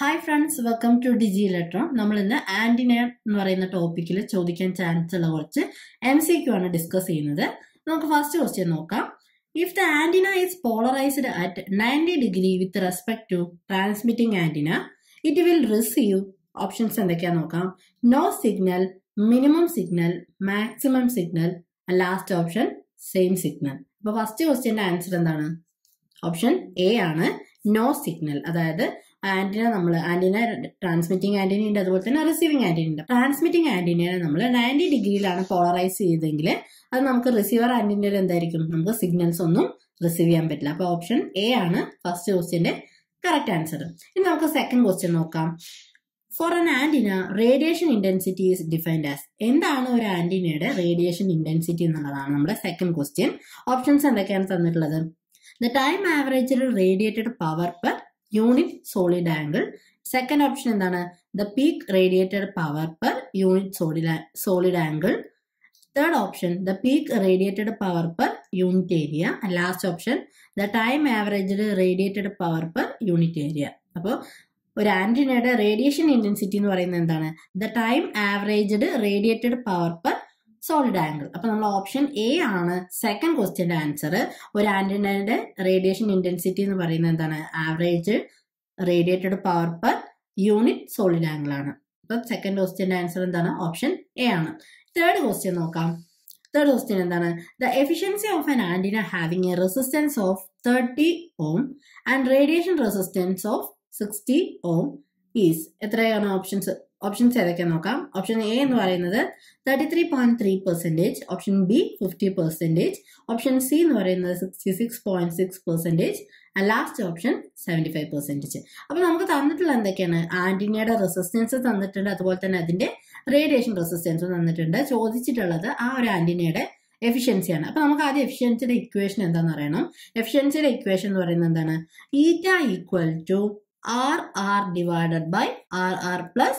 Hi friends welcome to Digi Electron നമ്മൾ ഇന്ന് antenna എന്ന് പറയുന്ന ടോപ്പിക്കിൽ ചോദിക്കാൻ ചാൻസ് ഉള്ള കുറച്ച് എം സി ക്യു ആണ് ഡിസ്കസ് ചെയ്യുന്നത് നമുക്ക് ഫസ്റ്റ് ക്വസ്റ്റ്യൻ നോക്കാം if the antenna is polarised at ninety degree with respect to transmitting antenna it will receive options എന്തൊക്കെയാ നോക്കാം no signal minimum signal maximum signal last option same signal അപ്പൊ first ക്വസ്റ്റ്യന്റെ answer എന്താണ് option A ആണ് no signal അതായത് antenna നമ്മൾ antenna transmitting antenna ഉണ്ട് അതുപോലെ തന്നെ റിസീവിംഗ് ആന്റിന ഉണ്ട് ട്രാൻസ്മിറ്റിംഗ് ആന്റിനെ നമ്മൾ നയൻറ്റി ഡിഗ്രിയിലാണ് പോളറൈസ് ചെയ്തെങ്കിൽ അത് നമുക്ക് റിസീവർ ആന്റിനയിൽ എന്തായിരിക്കും നമുക്ക് സിഗ്നൽസ് ഒന്നും റിസീവ് ചെയ്യാൻ പറ്റില്ല അപ്പൊ ഓപ്ഷൻ എ ആണ് ഫസ്റ്റ് ക്വസ്റ്റ്യന്റെ കറക്റ്റ് ആൻസർ ഇനി നമുക്ക് സെക്കൻഡ് ക്വസ്റ്റ്യൻ നോക്കാം for an antenna radiation intensity is defined as എന്താണ് ഒരു ആന്റിനയുടെ റേഡിയേഷൻ ഇന്റൻസിറ്റി എന്നുള്ളതാണ് നമ്മുടെ സെക്കൻഡ് ക്വസ്റ്റ്യൻ ഓപ്ഷൻസ് എന്തൊക്കെയാണ് തന്നിട്ടുള്ളത് the time average radiated power per unit solid angle second option എന്താണ് the peak radiated power per unit solid solid angle third option the peak radiated power per unit area last option the time average radiated power per unit area അപ്പോൾ ഒരു ആന്റിനയുടെ radiation intensity എന്ന് പറയുന്നത് എന്താണ് the time averaged radiated power per solid angle അപ്പൊ നമ്മൾ option A ആണ് second ക്വസ്റ്റ്യന്റെ ആൻസർ ഒരു ആന്റിനയുടെ റേഡിയേഷൻ ഇന്റൻസിറ്റി എന്ന് പറയുന്നത് എന്താണ് average radiated power per unit solid angle ആണ് അപ്പൊ സെക്കൻഡ് ക്വസ്റ്റ്യന്റെ ആൻസർ എന്താണ് ഓപ്ഷൻ എ ആണ് തേർഡ് ക്വസ്റ്റ്യൻ നോക്കാം തേർഡ് ക്വസ്റ്റ്യൻ എന്താണ് the efficiency of an antenna having a resistance of thirty ohm and radiation resistance of sixty ohm is എത്രയാണ് options options ഏതൊക്കെ നോക്കാം ഓപ്ഷൻ എ എന്ന് പറയുന്നത് thirty three point three percentage option B fifty percentage option C എന്ന് പറയുന്നത് sixty six point six percentage last option seventy five percentage അപ്പൊ നമുക്ക് തന്നിട്ടുള്ള എന്തൊക്കെയാണ് ആന്റിനയുടെ റെസിസ്റ്റൻസ് തന്നിട്ടുണ്ട് അതുപോലെ തന്നെ അതിന്റെ റേഡിയേഷൻ റെസിസ്റ്റൻസ് തന്നിട്ടുണ്ട് ചോദിച്ചിട്ടുള്ളത് ആ ഒരു ആന്റിനയുടെ എഫിഷ്യൻസിയാണ് അപ്പൊ നമുക്ക് ആദ്യം എഫിഷ്യൻസിയുടെ ഇക്വേഷൻ എന്താണെന്ന് അറിയണം എഫിഷ്യൻസിയുടെ ഇക്വേഷൻ എന്ന് പറയുന്നത് എന്താണ് eta equal to R R divided by R R plus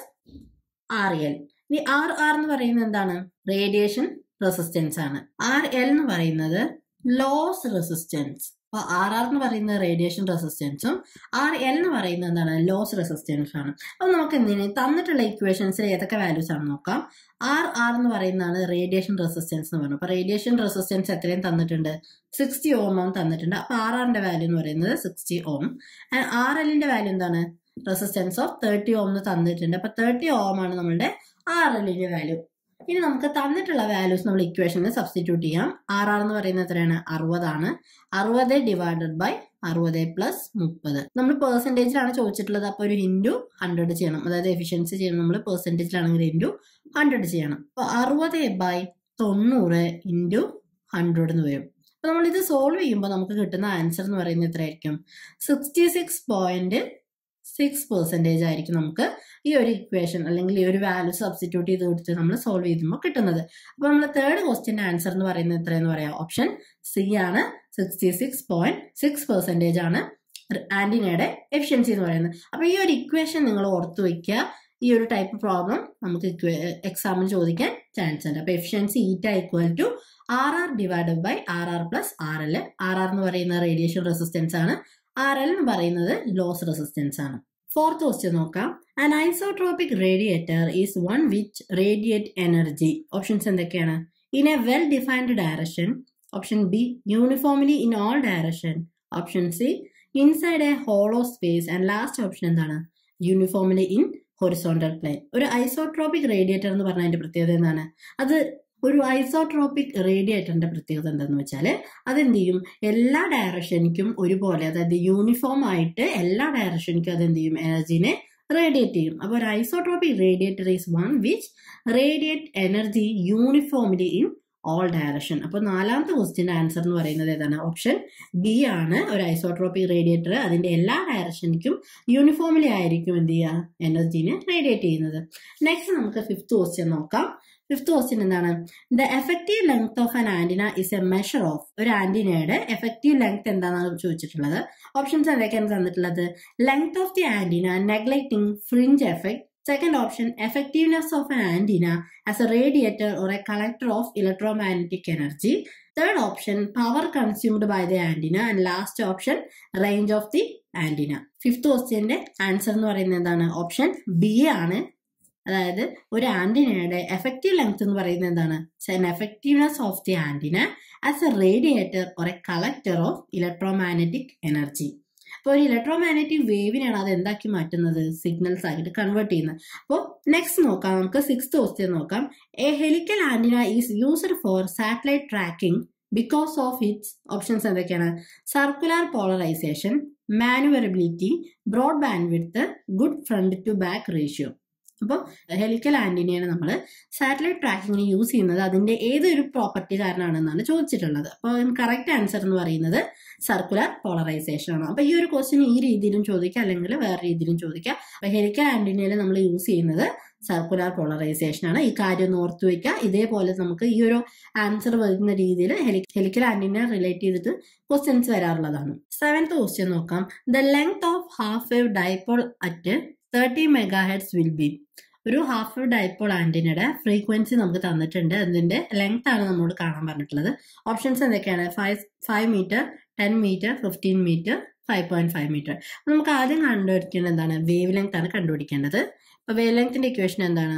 R L ഇനി ആർ ആർ എന്ന് പറയുന്നത് എന്താണ് റേഡിയേഷൻ റെസിസ്റ്റൻസ് ആണ് ആർ എൽ എന്ന് പറയുന്നത് ലോസ് റെസിസ്റ്റൻസ് അപ്പൊ ആർ ആർ എന്ന് പറയുന്നത് റേഡിയേഷൻ റെസിസ്റ്റൻസും ആർ എൽ എന്ന് പറയുന്നത് എന്താണ് ലോസ് റെസിസ്റ്റൻസും ആണ് അപ്പൊ നമുക്ക് എന്തിന് തന്നിട്ടുള്ള ഇക്വേഷൻസിൽ ഏതൊക്കെ വാല്യൂസ് ആണ് നോക്കാം ആർ ആർ എന്ന് പറയുന്നതാണ് റേഡിയേഷൻ റെസിസ്റ്റൻസ് എന്ന് പറഞ്ഞു അപ്പൊ റേഡിയേഷൻ റെസിസ്റ്റൻസ് എത്രയും തന്നിട്ടുണ്ട് സിക്സ്റ്റി ഓം ആണ് തന്നിട്ടുണ്ട് അപ്പൊ ആർ ആറിന്റെ വാല്യൂ എന്ന് പറയുന്നത് സിക്സ്റ്റി ഓം ആൻഡ് ആർ എല്ലിന്റെ വാല്യൂ എന്താണ് റെസിസ്റ്റൻസ് ഓഫ് തേർട്ടി ഓം എന്ന് തന്നിട്ടുണ്ട് അപ്പൊ തേർട്ടി ഓം ആണ് നമ്മളുടെ ആർ എല്ലിന്റെ വാല്യൂ ഇനി നമുക്ക് തന്നിട്ടുള്ള വാല്യൂസ് നമ്മൾ ഇക്വേഷനിൽ സബ്സ്റ്റിറ്റ്യൂട്ട് ചെയ്യാം ആർ ആർ എന്ന് പറയുന്നത് എത്രയാണ് അറുപതാണ് അറുപത് ഡിവൈഡഡ് ബൈ അറുപത് പ്ലസ് മുപ്പത് നമ്മൾ പെർസെൻറ്റേജിലാണ് ചോദിച്ചിട്ടുള്ളത് അപ്പോൾ ഒരു ഇൻറ്റു ഹൺഡ്രഡ് ചെയ്യണം അതായത് എഫിഷ്യൻസി ചെയ്യണം നമ്മൾ പെർസെൻറ്റേജിലാണെങ്കിൽ ഇൻറ്റു ഹൺഡ്രഡ് ചെയ്യണം അപ്പോൾ അറുപത് ബൈ തൊണ്ണൂറ് ഇൻറ്റു ഹൺഡ്രഡ് എന്ന് വരും അപ്പോൾ നമ്മൾ ഇത് സോൾവ് ചെയ്യുമ്പോൾ നമുക്ക് കിട്ടുന്ന ആൻസർ എന്ന് പറയുന്നത് എത്രയായിരിക്കും sixty six point six percentage ആയിരിക്കും നമുക്ക് ഈ ഒരു ഇക്വേഷൻ അല്ലെങ്കിൽ ഈ ഒരു വാല്യൂ സബ്സ്റ്റിറ്റ്യൂട്ട് ചെയ്ത് കൊടുത്ത് നമ്മൾ സോൾവ് ചെയ്യുമ്പോൾ കിട്ടുന്നത് അപ്പോൾ നമ്മൾ തേർഡ് ക്വസ്റ്റ്യൻ്റെ ആൻസർ എന്ന് പറയുന്നത് എത്രയെന്ന് പറയാം ഓപ്ഷൻ സി ആണ് sixty six point six percentage ആണ് ആന്റിനയുടെ എഫിഷ്യൻസി എന്ന് പറയുന്നത് അപ്പോൾ ഈ ഒരു ഇക്വേഷൻ നിങ്ങൾ ഓർത്തു വെക്കുക ഈ ഒരു ടൈപ്പ് പ്രോബ്ലം നമുക്ക് എക്സാമിന് ചോദിക്കാൻ ചാൻസ് ഉണ്ട് അപ്പോൾ efficiency eta equal to R R divided by R R plus R L R R എന്ന് പറയുന്ന റേഡിയേഷൻ റെസിസ്റ്റൻസ് ആണ് ആർ എൽ എന്ന് പറയുന്നത് ലോസ് റെസിസ്റ്റൻസ് ആണ് ഫോർത്ത് ക്വസ്റ്റ്യൻ നോക്കാം an isotropic radiator is one which radiate energy options എന്തൊക്കെയാണ് in a well defined direction option B uniformly in all direction option C inside a hollow space and last option എന്താണ് uniformly in horizontal plane ഒരു isotropic radiator എന്ന് പറഞ്ഞതിന്റെ പ്രത്യേകത എന്താണ് അത് ഒരു isotropic റേഡിയേറ്ററിന്റെ പ്രത്യേകത എന്താണെന്ന് വെച്ചാൽ അതെന്ത് ചെയ്യും എല്ലാ ഡയറക്ഷനിക്കും ഒരുപോലെ അതായത് യൂണിഫോം ആയിട്ട് എല്ലാ ഡയറക്ഷനിക്കും അതെന്ത് ചെയ്യും എനർജീനെ റേഡിയേറ്റ് ചെയ്യും അപ്പോൾ ഒരു isotropic radiator is one which radiate energy uniformly in all direction അപ്പോൾ നാലാമത്തെ ക്വസ്റ്റ്യൻ്റെ ആൻസർ എന്ന് പറയുന്നത് ഏതാണ് ഓപ്ഷൻ ബി ആണ് ഒരു ഐസോട്രോപിക് റേഡിയേറ്റർ അതിന്റെ എല്ലാ ഡയറക്ഷനിക്കും യൂണിഫോമിലി ആയിരിക്കും എന്ത് ചെയ്യുക എനർജീനെ റേഡിയേറ്റ് ചെയ്യുന്നത് നെക്സ്റ്റ് നമുക്ക് ഫിഫ്ത്ത് ക്വസ്റ്റ്യൻ നോക്കാം ഫിഫ്ത്ത് ക്വസ്റ്റ്യൻ എന്താണ് the effective length of an antenna is a measure of ഒരു ആന്റിനയുടെ എഫക്റ്റീവ് ലെങ്ത് എന്താണെന്നാണ് ചോദിച്ചിട്ടുള്ളത് ഓപ്ഷൻസ് എന്തൊക്കെയാണ് തന്നിട്ടുള്ളത് length of the antenna neglecting fringe effect Second option, effectiveness of an antenna as a radiator or a collector of electromagnetic energy. Third option, power consumed by the antenna. And last option, range of the antenna fifth ക്വസ്റ്റ്യന്റെ answer എന്ന് പറയുന്നത് എന്താണ് option B ആണ് അതായത് ഒരു ആന്റിനയുടെ effective length എന്ന് പറയുന്നത് എന്താണ് effectiveness of the antenna as a radiator or a collector of electromagnetic energy അപ്പോൾ ഒരു ഇലക്ട്രോമാഗ്നറ്റിക് വേവിനെയാണ് അത് എന്താക്കി മാറ്റുന്നത് സിഗ്നൽസ് ആയിട്ട് കൺവേർട്ട് ചെയ്യുന്നത് അപ്പോൾ നെക്സ്റ്റ് നോക്കാം നമുക്ക് സിക്സ്ത് ക്വസ്റ്റ്യൻ നോക്കാം a helical antenna is used for satellite tracking because of its options എന്തൊക്കെയാണ് circular polarization maneuverability broad bandwidth good front to back ratio അപ്പോൾ ഹെലിക്കൽ ആന്റിനയാണ് നമ്മൾ സാറ്റലൈറ്റ് ട്രാക്കിങ്ങിന് യൂസ് ചെയ്യുന്നത് അതിന്റെ ഏതൊരു പ്രോപ്പർട്ടി കാരണമാണെന്നാണ് ചോദിച്ചിട്ടുള്ളത് അപ്പോൾ കറക്റ്റ് ആൻസർ എന്ന് പറയുന്നത് സർക്കുലർ പോളറൈസേഷൻ ആണ് അപ്പോൾ ഈ ഒരു ക്വസ്റ്റ്യൻ ഈ രീതിയിലും ചോദിക്കാം അല്ലെങ്കിൽ വേറെ രീതിയിലും ചോദിക്കാം അപ്പോൾ ഹെലിക്കൽ ആന്റിനയിൽ നമ്മൾ യൂസ് ചെയ്യുന്നത് സർക്കുലർ പോളറൈസേഷൻ ആണ് ഈ കാര്യം ഒന്ന് ഓർത്തു വെക്കുക ഇതേപോലെ നമുക്ക് ഈ ഒരു ആൻസർ വരുന്ന രീതിയിൽ ഹെലിക്കൽ ആന്റിനെ റിലേറ്റ് ചെയ്തിട്ട് ക്വസ്റ്റ്യൻസ് വരാറുള്ളതാണ് സെവൻത്ത് ക്വസ്റ്റ്യൻ നോക്കാം the length of half wave dipole at thirty megahertz will be ഒരു ഹാഫ് വേവ് ഡൈപോൾ ആന്റിനയുടെ ഫ്രീക്വൻസി നമുക്ക് തന്നിട്ടുണ്ട് അതിന്റെ ലെങ്ത് ആണ് നമ്മളോട് കാണാൻ പറഞ്ഞിട്ടുള്ളത് ഓപ്ഷൻസ് എന്തൊക്കെയാണ് five five meter ten meter fifteen meter five point five meter നമുക്ക് ആദ്യം കണ്ടുപിടിക്കേണ്ടത് എന്താണ് വേവ് ലെങ്ത് ആണ് കണ്ടുപിടിക്കേണ്ടത് അപ്പൊ വേവ് ലെങ്ത്തിന്റെ ഇക്വേഷൻ എന്താണ്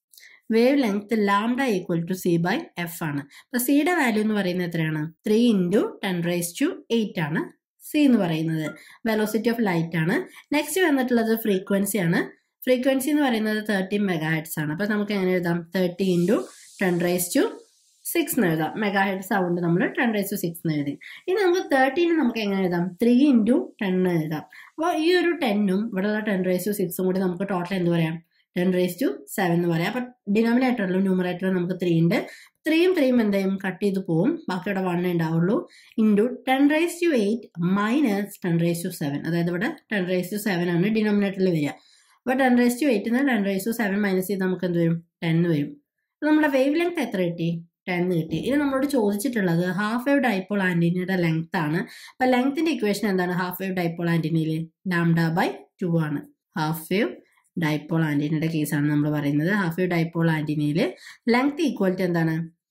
wavelength lambda equal to c by f ആണ് അപ്പൊ സിയുടെ വാല്യൂ എന്ന് പറയുന്നത് എത്രയാണ് three into ten raise to eight ആണ് സി എന്ന് പറയുന്നത് വെലോസിറ്റി ഓഫ് ലൈറ്റ് ആണ് നെക്സ്റ്റ് വന്നിട്ടുള്ളത് ഫ്രീക്വൻസി ആണ് ഫ്രീക്വൻസി എന്ന് പറയുന്നത് തേർട്ടി മെഗാ ഹെഡ്സ് ആണ് അപ്പൊ നമുക്ക് എങ്ങനെ എഴുതാം thirty into ten raise to six എന്ന് എഴുതാം മെഗാ ഹെഡ് സൗണ്ട് നമ്മൾ ടെൻ റൈസ് ടു സിക്സ് എന്ന് എഴുതി ഇനി നമുക്ക് തേർട്ടീന് നമുക്ക് എങ്ങനെ എഴുതാം ത്രീ ഇൻറ്റു ടെൻ എന്ന് എഴുതാം അപ്പോൾ ഈ ഒരു ടെന്നും ഇവിടെയുള്ള ടെൻ റൈസ് ടു സിക്സും കൂടി നമുക്ക് ടോട്ടൽ എന്ത് പറയാം ടെൻ റൈസ് ടു സെവൻ എന്ന് പറയാം അപ്പൊ ഡിനോമിനേറ്ററിലും ന്യൂമറേറ്ററിലും നമുക്ക് ത്രീ ഉണ്ട് ത്രീയും ത്രീയും എന്ത് ചെയ്യും കട്ട് ചെയ്ത് പോവും ബാക്കി ഇവിടെ വണ്ണേ ഉണ്ടാവുള്ളൂ into ten raise to eight minus ten raise to seven അതായത് ഇവിടെ ടെൻ റൈസ് ടു സെവൻ ആണ് ഡിനോമിനേറ്ററിൽ വരിക അപ്പോൾ ടെൻ റൈസ് ടു എയ്റ്റിൽ നിന്ന് ten raise to seven minus ചെയ്ത് നമുക്ക് എന്ത് വരും ടെൻ വരും അപ്പോൾ നമ്മുടെ വേവ് ലെങ്ത് എത്ര കിട്ടി ടെൻ കിട്ടി ഇത് നമ്മളോട് ചോദിച്ചിട്ടുള്ളത് ഹാഫ് വേവ് ഡൈപ്പോൾ ആന്റിനയുടെ ലെങ്ത് ആണ് അപ്പൊ ലെങ്ത്തിന്റെ ഇക്വേഷൻ എന്താണ് ഹാഫ് വേവ് ഡൈപ്പോൾ ആന്റിനയിൽ ലാംഡ ബൈ ടു ആണ് ഹാഫ് വേവ് ഡൈപ്പോൾ ആന്റിനയുടെ കേസാണ് നമ്മൾ പറയുന്നത് ഹാഫ് വേവ് ഡൈപ്പോൾ ആന്റിനയിൽ ലെങ്ത് ഈക്വൽ ടു എന്താണ്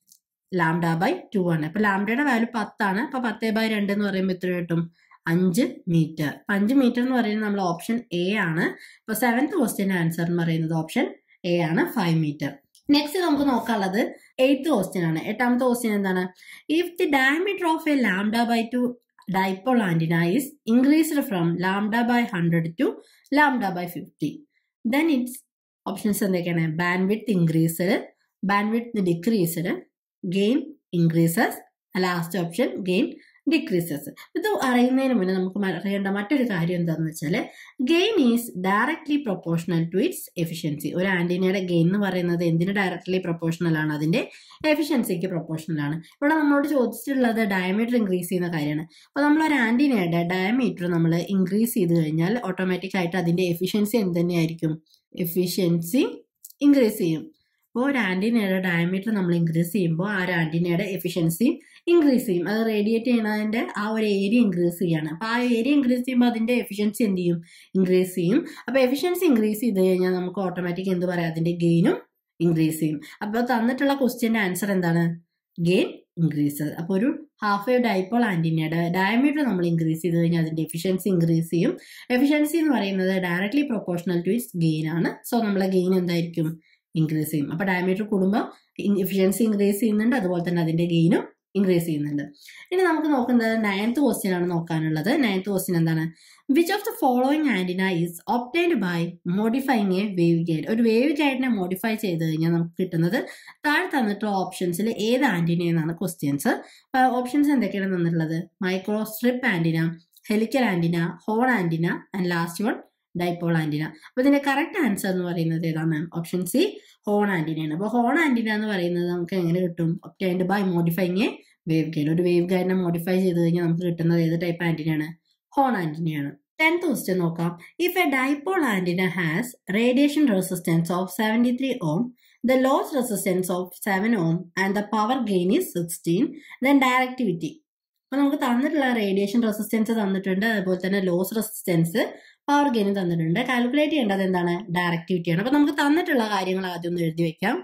ലാംഡ ബൈ ടു ആണ് അപ്പൊ ലാംഡയുടെ വാല്യൂ പത്താണ് അപ്പൊ പത്തേ ബൈ രണ്ട് എന്ന് പറയുമ്പോൾ എത്ര കിട്ടും അഞ്ച് മീറ്റർ അഞ്ച് മീറ്റർ എന്ന് പറയുന്നത് നമ്മൾ ഓപ്ഷൻ എ ആണ് അപ്പൊ സെവൻത് ക്വസ്റ്റ്യൻ ആൻസർ എന്ന് പറയുന്നത് ഓപ്ഷൻ എ ആണ് ഫൈവ് മീറ്റർ നെക്സ്റ്റ് നമുക്ക് നോക്കാനുള്ളത് എയ്ത്ത് ക്വസ്റ്റ്യൻ ആണ് എട്ടാമത്തെ ക്വസ്റ്റ്യൻ എന്താണ് if the diameter of a lambda by two dipole antenna is increased from lambda by hundred to lambda by fifty then its options എന്തൊക്കെയാണ് bandwidth increased bandwidth decreased gain increases last option gain decreases ഇത് അറിയുന്നതിന് മുന്നേ നമുക്ക് അറിയേണ്ട മറ്റൊരു കാര്യം എന്താണെന്ന് വെച്ചാൽ gain is directly proportional to its efficiency ഒരു ആന്റിനയുടെ ഗെയിൻ എന്ന് പറയുന്നത് എന്തിന് ഡയറക്ട്ലി പ്രൊപ്പോർഷണൽ ആണ് അതിന്റെ എഫിഷ്യൻസിക്ക് പ്രൊപ്പോർഷണൽ ആണ് ഇവിടെ നമ്മളോട് ചോദിച്ചിട്ടുള്ളത് ഡയമീറ്റർ ഇൻക്രീസ് ചെയ്യുന്ന കാര്യമാണ് അപ്പോൾ നമ്മൾ ഒരു ആന്റിനയുടെ ഡയമീറ്റർ നമ്മൾ ഇൻക്രീസ് ചെയ്ത് കഴിഞ്ഞാൽ ഓട്ടോമാറ്റിക് ആയിട്ട് അതിന്റെ എഫിഷ്യൻസി എന്ത് തന്നെയായിരിക്കും എഫിഷ്യൻസി ഇൻക്രീസ് ചെയ്യും അപ്പോൾ ഒരു ആന്റിനയുടെ ഡയമീറ്റർ നമ്മൾ ഇൻക്രീസ് ചെയ്യുമ്പോൾ ആ ഒരു ആന്റിനയുടെ എഫിഷ്യൻസി ഇൻക്രീസ് ചെയ്യും അത് റേഡിയേറ്റ് ചെയ്യുന്നതിന്റെ ആ ഒരു ഏരിയ ഇൻക്രീസ് ചെയ്യാണ് അപ്പോൾ ആ ഏരിയ ഇൻക്രീസ് ചെയ്യുമ്പോൾ അതിന്റെ എഫിഷ്യൻസി എന്ത് ചെയ്യും ഇൻക്രീസ് ചെയ്യും അപ്പോൾ എഫിഷ്യൻസി ഇൻക്രീസ് ചെയ്ത് കഴിഞ്ഞാൽ നമുക്ക് ഓട്ടോമാറ്റിക് എന്ത് പറയാം അതിന്റെ ഗെയിനും ഇൻക്രീസ് ചെയ്യും അപ്പോൾ തന്നിട്ടുള്ള ക്വസ്റ്റ്യന്റെ ആൻസർ എന്താണ് ഗെയിൻ ഇൻക്രീസ് അപ്പോൾ ഒരു ഹാഫ് വേവ് ഡൈപ്പോൾ ആന്റിനയുടെ ഡയമീറ്റർ നമ്മൾ ഇൻക്രീസ് ചെയ്ത് കഴിഞ്ഞാൽ അതിന്റെ എഫിഷ്യൻസി ഇൻക്രീസ് ചെയ്യും എഫിഷ്യൻസി എന്ന് പറയുന്നത് directly proportional to its gain ആണ് സോ നമ്മളെ ഗെയിൻ എന്തായിരിക്കും ഇൻക്രീസ് ചെയ്യും അപ്പൊ ഡയമീറ്റർ കൂടുമ്പോൾ എഫിഷ്യൻസി ഇൻക്രീസ് ചെയ്യുന്നുണ്ട് അതുപോലെ തന്നെ അതിന്റെ ഗെയിനും ഇൻക്രീസ് ചെയ്യുന്നുണ്ട് ഇനി നമുക്ക് നോക്കുന്നത് നയൻത്ത് ക്വസ്റ്റ്യൻ ആണ് നോക്കാനുള്ളത് നയൻത്ത് ക്വസ്റ്റ്യൻ എന്താണ് which of the following antenna is obtained by modifying a waveguide ഒരു വേവ് ഗൈഡിനെ മോഡിഫൈ ചെയ്ത് കഴിഞ്ഞാൽ നമുക്ക് കിട്ടുന്നത് താഴെ തന്നിട്ടുള്ള ഓപ്ഷൻസിൽ ഏത് ആന്റിന എന്നാണ് ക്വസ്റ്റ്യൻസ് ഓപ്ഷൻസ് എന്തൊക്കെയാണ് തന്നിട്ടുള്ളത് microstrip antenna helical antenna horn antenna and last one dipole antenna അപ്പൊ ഇതിന്റെ കറക്റ്റ് ആൻസർ എന്ന് പറയുന്നത് ഏതാണ് ഓപ്ഷൻ സി ഹോൺ ആന്റിനയാണ് അപ്പോൾ ഹോൺ ആന്റിന എന്ന് പറയുന്നത് നമുക്ക് എങ്ങനെ കിട്ടും obtained by modifying a waveguide ഒരു വേവ് ഗൈഡിനെ മോഡിഫൈ ചെയ്ത് കഴിഞ്ഞാൽ നമുക്ക് കിട്ടുന്നത് ഏത് ടൈപ്പ് ആന്റിനയാണ് ഹോൺ ആന്റിനയാണ് ടെൻത്ത് ക്വസ്റ്റ്യൻ നോക്കാം if a dipole antenna has radiation resistance of seventy three ohm the loss resistance of seven ohm and the power gain is sixteen then directivity അപ്പൊ നമുക്ക് തന്നിട്ടുള്ള റേഡിയേഷൻ റെസിസ്റ്റൻസ് തന്നിട്ടുണ്ട് അതുപോലെ തന്നെ loss resistance power gain തന്നിട്ടുണ്ട് calculate ചെയ്യേണ്ടത് എന്താണ് ഡയറക്ടിവിറ്റിയാണ് അപ്പൊ നമുക്ക് തന്നിട്ടുള്ള കാര്യങ്ങൾ ആദ്യം ഒന്ന് എഴുതി വെക്കാം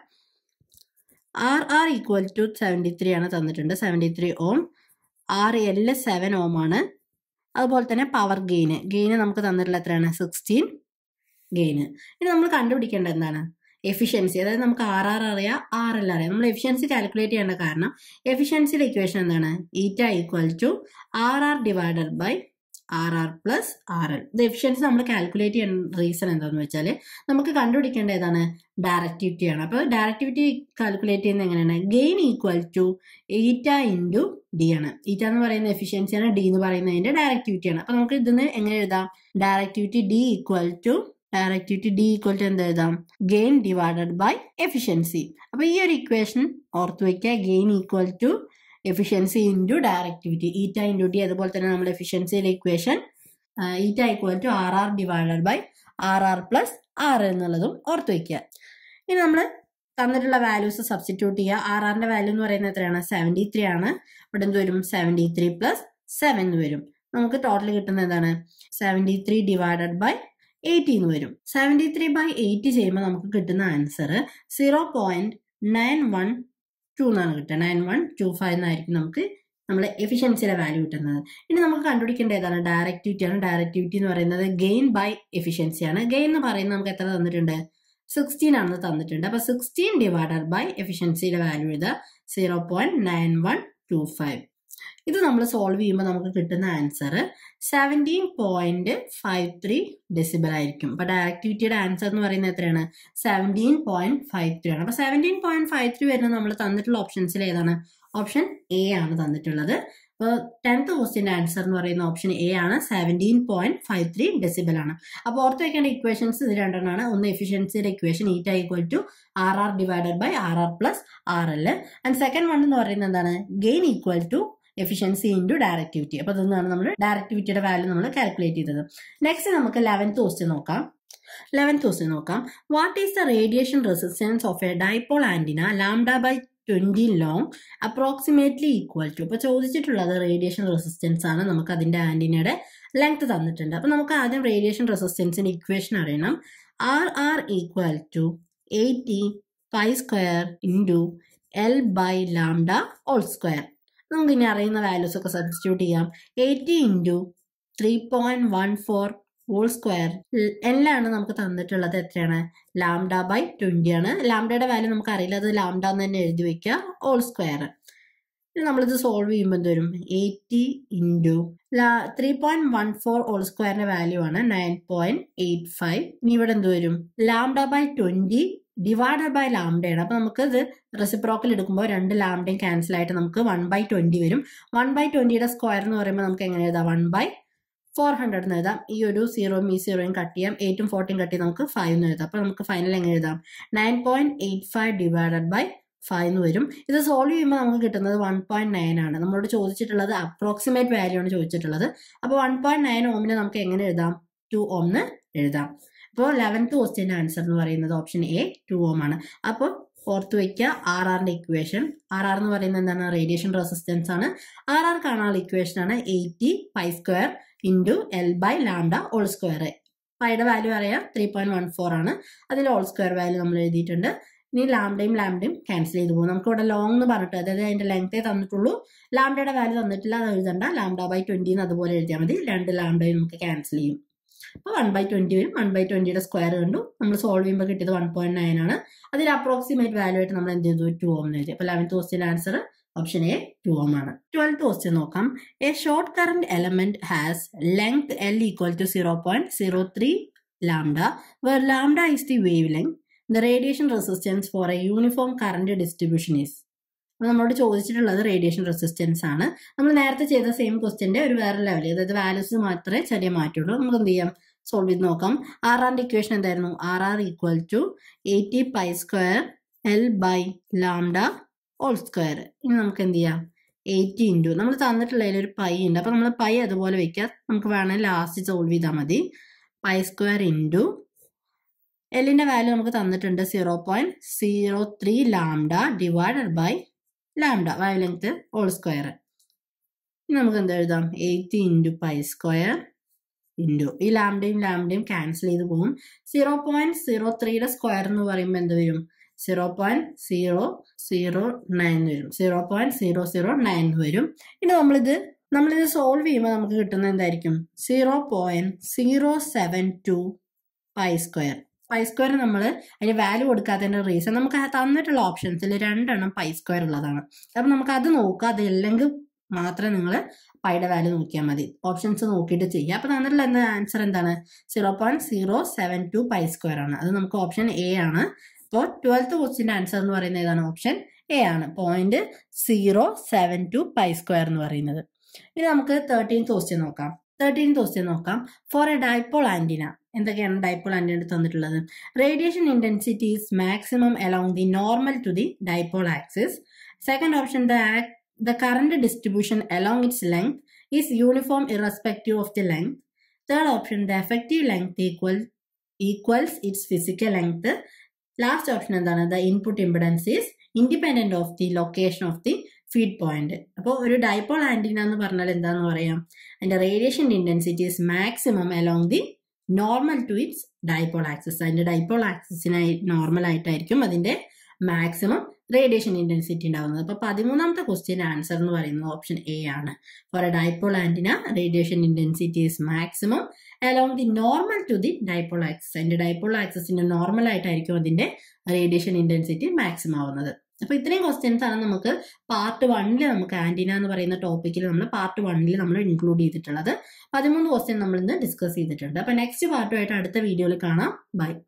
R R equal to seventy three ആണ് തന്നിട്ടുണ്ട് seventy three ohm R L seven ohm ആണ് അതുപോലെ തന്നെ പവർ ഗെയിന് ഗെയിന് നമുക്ക് തന്നിട്ടുള്ള എത്രയാണ് സിക്സ്റ്റീൻ ഗെയിന് ഇനി നമ്മൾ കണ്ടുപിടിക്കേണ്ടത് എന്താണ് എഫിഷ്യൻസി അതായത് നമുക്ക് ആർ ആർ അറിയാം ആർ എൽ അറിയാം നമ്മൾ എഫിഷ്യൻസി കാൽക്കുലേറ്റ് ചെയ്യേണ്ട കാരണം എഫിഷ്യൻസിയുടെ ഇക്വേഷൻ എന്താണ് eta equal to R R divided by R R plus R L ഇത് എഫിഷ്യൻസി നമ്മൾ കാൽക്കുലേറ്റ് ചെയ്യുന്ന റീസൺ എന്താണെന്ന് വെച്ചാൽ നമുക്ക് കണ്ടുപിടിക്കേണ്ട ഏതാണ് ഡയറക്ടിവിറ്റി ആണ് അപ്പോൾ ഡയറക്ടിവിറ്റി കാൽക്കുലേറ്റ് ചെയ്യുന്നത് എങ്ങനെയാണ് gain equal to eta into D ആണ് ഈറ്റ എന്ന് പറയുന്ന എഫിഷ്യൻസിയാണ് ഡി എന്ന് പറയുന്നതിന്റെ ഡയറക്ടിവിറ്റി ആണ് അപ്പോൾ നമുക്ക് ഇതിന് എങ്ങനെ എഴുതാം directivity D equal to directivity D equal to എന്ത് എഴുതാം ഗെയിൻ ഡിവൈഡഡ് ബൈ എഫിഷ്യൻസി അപ്പോൾ ഈ ഒരു ഇക്വേഷൻ ഓർത്ത് വയ്ക്കുക gain equal to efficiency into directivity eta into D അതുപോലെ തന്നെ നമ്മുടെ എഫിഷ്യൻസിയുടെ equation eta equal to R R divided by R R plus R എന്നുള്ളതും ഓർത്ത് വയ്ക്കുക ഇനി നമ്മൾ തന്നിട്ടുള്ള വാല്യൂസ് സബ്സ്റ്റിറ്റ്യൂട്ട് ചെയ്യുക ആർ ആറിന്റെ വാല്യൂ എന്ന് പറയുന്നത് എത്രയാണ് സെവൻറ്റി ത്രീ ആണ് ഇവിടെ എന്ത് വരും സെവൻറ്റി ത്രീ പ്ലസ് സെവൻ എന്ന് വരും നമുക്ക് ടോട്ടൽ കിട്ടുന്നത് എന്താണ് seventy three divided by eighty എന്ന് വരും സെവൻറ്റി ത്രീ ബൈ എയ്റ്റി ചെയ്യുമ്പോൾ നമുക്ക് കിട്ടുന്ന answer zero point nine one two എന്നാണ് കിട്ടുക നയൻ വൺ ടു ഫൈവ് എന്നായിരിക്കും നമുക്ക് നമ്മൾ എഫിഷ്യൻസിയുടെ വാല്യൂ കിട്ടുന്നത് ഇനി നമുക്ക് കണ്ടുപിടിക്കേണ്ട ഏതാണ് ഡയറക്ടിവിറ്റി ആണ് ഡയറക്ടിവിറ്റി എന്ന് പറയുന്നത് ഗെയിൻ ബൈ എഫിഷ്യൻസി ആണ് ഗെയിൻ എന്ന് പറയുന്നത് നമുക്ക് എത്ര തന്നിട്ടുണ്ട് സിക്സ്റ്റീൻ ആണെന്ന് തന്നിട്ടുണ്ട് അപ്പൊ സിക്സ്റ്റീൻ ഡിവൈഡഡ് ബൈ എഫിഷ്യൻസിയുടെ വാല്യൂ ഇത് zero point nine one two five ഇത് നമ്മൾ സോൾവ് ചെയ്യുമ്പോൾ നമുക്ക് കിട്ടുന്ന answer seventeen point five three decibel ആയിരിക്കും അപ്പൊ ഡയറക്ടിവിറ്റിയുടെ ആൻസർ എന്ന് പറയുന്നത് എത്രയാണ് സെവൻറ്റീൻ പോയിന്റ് ഫൈവ് ത്രീ ആണ് അപ്പൊ സെവൻറ്റീൻ പോയിന്റ് ഫൈവ് ത്രീ വരുന്നത് നമ്മൾ തന്നിട്ടുള്ള ഓപ്ഷൻസിൽ ഏതാണ് ഓപ്ഷൻ എ ആണ് തന്നിട്ടുള്ളത് അപ്പോൾ ടെൻത്ത് ക്വസ്റ്റിന്റെ ആൻസർ എന്ന് പറയുന്ന ഓപ്ഷൻ എ ആണ് seventeen point five three decibel ആണ് അപ്പോൾ ഓർത്ത് വെക്കേണ്ട ഇക്വേഷൻസ് ഇത് രണ്ടെണ്ണമാണ് ഒന്ന് എഫിഷ്യൻസിയുടെ equation eta equal to R R divided by R R plus R L and second one എന്ന് പറയുന്നത് എന്താണ് gain equal to efficiency into directivity അപ്പോൾ ഇതെന്നാണ് നമ്മൾ ഡയറക്ടിവിറ്റിയുടെ വാല്യൂ നമ്മൾ കാൽക്കുലേറ്റ് ചെയ്തത് നെക്സ്റ്റ് നമുക്ക് ലെവൻത്ത് ക്വസ്റ്റ്യൻ നോക്കാം ലെവൻത്ത് ക്വസ്റ്റ്യൻ നോക്കാം what is the radiation resistance of a dipole antenna lambda by twenty long approximately equal to അപ്പോൾ ചോദിച്ചിട്ടുള്ളത് റേഡിയേഷൻ റെസിസ്റ്റൻസ് ആണ് നമുക്ക് അതിന്റെ ആന്റിനയുടെ ലെങ്ത് തന്നിട്ടുണ്ട് അപ്പോൾ നമുക്ക് ആദ്യം റേഡിയേഷൻ റെസിസ്റ്റൻസിന്റെ ഇക്വേഷൻ അറിയണം R R equal to eighty pi square into L by lambda whole square നമുക്ക് ഇനി അറിയുന്ന വാല്യൂസ് ഒക്കെ സബ്സ്റ്റിറ്റ്യൂട്ട് ചെയ്യാം eighty into three point one four whole square എല്ലാണ് നമുക്ക് തന്നിട്ടുള്ളത് എത്രയാണ് ലാംഡ ബൈ ട്വന്റി ആണ് ലാംഡയുടെ വാല്യൂ നമുക്ക് അറിയില്ല അത് ലാംഡ എന്ന് തന്നെ എഴുതി വെക്കുക ഹോൾ സ്ക്വയർ ഇനി നമ്മളിത് സോൾവ് ചെയ്യുമ്പോൾ എന്ത് വരും eighty into three point one four whole സ്ക്വയറിന്റെ വാല്യൂ ആണ് നയൻ പോയിന്റ് എയ്റ്റ് ഫൈവ് ഇനി ഇവിടെ എന്ത് വരും lambda by twenty divided by ലാംഡയാണ് അപ്പൊ നമുക്ക് ഇത് റെസിപ്രോക്കൽ എടുക്കുമ്പോൾ രണ്ട് ലാംഡയും ക്യാൻസൽ ആയിട്ട് നമുക്ക് വൺ ബൈ ട്വന്റി വരും വൺ ബൈ ട്വന്റിയുടെ സ്ക്വയർ എന്ന് പറയുമ്പോൾ നമുക്ക് എങ്ങനെ എഴുതാം വൺ ബൈ ഫോർ ഹൺഡ്രഡ് എന്ന് എഴുതാം ഈ ഒരു സീറോയും ഈ സീറോയും കട്ട് ചെയ്യാം എയ്റ്റും ഫോർട്ടിയും കട്ട് ചെയ്ത് നമുക്ക് ഫൈവ് എന്ന് എഴുതാം അപ്പൊ നമുക്ക് ഫൈനൽ എങ്ങനെ എഴുതാം nine point eight five divided by five എന്ന് വരും ഇത് സോൾവ് ചെയ്യുമ്പോൾ നമുക്ക് കിട്ടുന്നത് വൺ പോയിന്റ് നയൻ ആണ് നമ്മളോട് ചോദിച്ചിട്ടുള്ളത് അപ്രോക്സിമേറ്റ് വാല്യൂ ആണ് ചോദിച്ചിട്ടുള്ളത് അപ്പോൾ വൺ പോയിന്റ് നയൻ ഓമിനെ നമുക്ക് എങ്ങനെ എഴുതാം ടു ഓം എന്ന് എഴുതാം അപ്പോൾ ലെവൻത്ത് ക്വസ്റ്റ്യൻ്റെ ആൻസർ എന്ന് പറയുന്നത് ഓപ്ഷൻ എ ടു ഓം ആണ് അപ്പോൾ ഓർത്ത് വയ്ക്കുക ആർ ആറിന്റെ ഇക്വേഷൻ ആർ ആർ എന്ന് പറയുന്നത് എന്താണ് റേഡിയേഷൻ റെസിസ്റ്റൻസ് ആണ് ആർ ആർ കാണാനുള്ള ഇക്വേഷൻ ആണ് eighty pi square into L by lambda whole square പൈയുടെ വാല്യൂ അറിയാം ത്രീ പോയിന്റ് വൺ ഫോർ ആണ് അതിൽ ഓൾ സ്ക്വയർ വാല്യൂ നമ്മൾ എഴുതിയിട്ടുണ്ട് ഇനി ലാംഡയും ലാംഡയും ക്യാൻസൽ ചെയ്ത് പോകും നമുക്ക് ഇവിടെ ലോങ് എന്ന് പറഞ്ഞിട്ട് അതായത് അതിന്റെ ലെങ്തേ തന്നിട്ടുള്ളൂ ലാംഡയുടെ വാല്യൂ തന്നിട്ടില്ല അത് എഴുതണ്ട ലാംഡ ബൈ ട്വന്റി എന്ന് അതുപോലെ എഴുതിയാൽ മതി രണ്ട് ലാംഡയും നമുക്ക് ക്യാൻസൽ ചെയ്യും അപ്പോൾ വൺ ബൈ ട്വന്റി വരും വൺ ബൈ ട്വന്റിയുടെ സ്ക്വയർ കണ്ടു നമ്മൾ സോൾവ് ചെയ്യുമ്പോൾ കിട്ടിയത് വൺ പോയിന്റ് നയൻ ആണ് അതിൽ അപ്രോക്സിമേറ്റ് വാല്യൂ ആയിട്ട് നമ്മൾ എന്ത് ചെയ്തു ടു ഓം എഴുതി അപ്പോൾ eleventh question answer option a two ohm ആണ് ട്വൽത്ത് ക്വസ്റ്റ്യൻ നോക്കാം a short current element has length L equal to zero point zero three lambda where lambda is the wavelength the radiation resistance for a uniform current distribution is അപ്പോൾ നമ്മളോട് ചോദിച്ചിട്ടുള്ളത് radiation resistance ആണ് നമ്മൾ നേരത്തെ ചെയ്ത same ക്വസ്റ്റ്യന്റെ ഒരു വേറെ level അതായത് വാല്യൂസ് മാത്രമേ ചെറിയ മാറ്റുള്ളൂ നമുക്ക് എന്ത് ചെയ്യാം സോൾവ് ചെയ്ത് നോക്കാം ആർ ആറിന്റെ ഇക്വേഷൻ എന്തായിരുന്നു R R equal to eighty pi square L by lambda whole square ഇനി നമുക്ക് എന്ത് ചെയ്യാം എയ്റ്റി ഇൻറ്റു നമ്മൾ തന്നിട്ടുള്ളതിൽ ഒരു പൈ ഉണ്ട് അപ്പോൾ നമ്മൾ പൈ അതുപോലെ വെക്കാം നമുക്ക് വേണമെങ്കിൽ ലാസ്റ്റ് സോൾവ് ചെയ്താൽ മതി പൈ സ്ക്വയർ ഇൻറ്റു എല്ലിന്റെ വാല്യൂ നമുക്ക് തന്നിട്ടുണ്ട് zero point zero three lambda divided by lambda wavelength whole square ഇനി നമുക്ക് എന്ത് എഴുതാം eighty into pi square into ഈ ലാംഡയും ലാംഡയും ക്യാൻസൽ ചെയ്ത് പോകും സീറോ പോയിന്റ് സീറോ ത്രീയുടെ സ്ക്വയർ എന്ന് പറയുമ്പോൾ എന്ത് വരും zero point zero zero nine വരും zero point zero zero nine വരും ഇനി നമ്മളിത് നമ്മളിത് സോൾവ് ചെയ്യുമ്പോൾ നമുക്ക് കിട്ടുന്നത് എന്തായിരിക്കും zero point zero seven two pi square pi square നമ്മൾ അതിന് വാല്യൂ കൊടുക്കാത്തതിന്റെ റീസൺ നമുക്ക് ആ തന്നിട്ടുള്ള ഓപ്ഷൻസിൽ രണ്ടെണ്ണം പൈ സ്ക്വയർ ഉള്ളതാണ് അപ്പം നമുക്ക് അത് നോക്കുക അതല്ലെങ്കിൽ മാത്രമേ നിങ്ങൾ പൈയുടെ വാല്യൂ നോക്കിയാൽ മതി ഓപ്ഷൻസ് നോക്കിയിട്ട് ചെയ്യുക അപ്പം തന്നിട്ടുള്ള എന്താ ആൻസർ എന്താണ് zero point zero seven two pi square ആണ് അത് നമുക്ക് ഓപ്ഷൻ എ ആണ് അപ്പോൾ ട്വൽത്ത് ക്വസ്റ്റിന്റെ ആൻസർ എന്ന് പറയുന്നത് ഏതാണ് ഓപ്ഷൻ എ ആണ് point zero seven two pi square എന്ന് പറയുന്നത് ഇനി നമുക്ക് തേർട്ടീൻ ക്വസ്റ്റ്യൻ നോക്കാം തേർട്ടീൻ ക്വസ്റ്റ്യൻ നോക്കാം ഫോർ എ ഡൈപ്പോൾ ആന്റിന എന്തൊക്കെയാണ് ഡൈപ്പോൾ ആന്റിന തന്നിട്ടുള്ളത് radiation intensity is maximum along the normal to the dipole axis second option the the current distribution along its length is uniform irrespective of the length. Third option, the effective length equal, equals its physical length. Last option എന്താണ് the input impedance is independent of the location of the feed point അപ്പോൾ ഒരു dipole antenna എന്ന് പറഞ്ഞാൽ എന്താന്ന് പറയാം അതിന്റെ radiation intensity is maximum along the normal to its dipole axis അതിന്റെ dipole ആക്സിസിനായി നോർമൽ ആയിട്ടായിരിക്കും അതിന്റെ മാക്സിമം റേഡിയേഷൻ ഇന്റൻസിറ്റി ഉണ്ടാവുന്നത് അപ്പൊ പതിമൂന്നാമത്തെ ക്വസ്റ്റ്യൻ ആൻസർ എന്ന് പറയുന്നത് ഓപ്ഷൻ എ ആണ് for a dipole antenna radiation intensity is maximum along the normal to the dipole axis അതിന്റെ ഡൈപ്പോൾ ആക്സിസിന്റെ നോർമൽ ആയിട്ടായിരിക്കും അതിന്റെ റേഡിയേഷൻ ഇന്റൻസിറ്റി മാക്സിമം ആവുന്നത് അപ്പൊ ഇത്രയും ക്വസ്റ്റ്യൻസ് ആണ് നമുക്ക് പാർട്ട് വണ്ണിൽ നമുക്ക് ആന്റിന എന്ന് പറയുന്ന ടോപ്പിക്കിൽ നമ്മൾ പാർട്ട് വണ്ണിൽ നമ്മൾ ഇൻക്ലൂഡ് ചെയ്തിട്ടുള്ളത് പതിമൂന്ന് ക്വസ്റ്റ്യൻ നമ്മൾ ഇന്ന് ഡിസ്കസ് ചെയ്തിട്ടുണ്ട് അപ്പൊ നെക്സ്റ്റ് പാർട്ടുമായിട്ട് അടുത്ത വീഡിയോയിൽ കാണാം ബൈ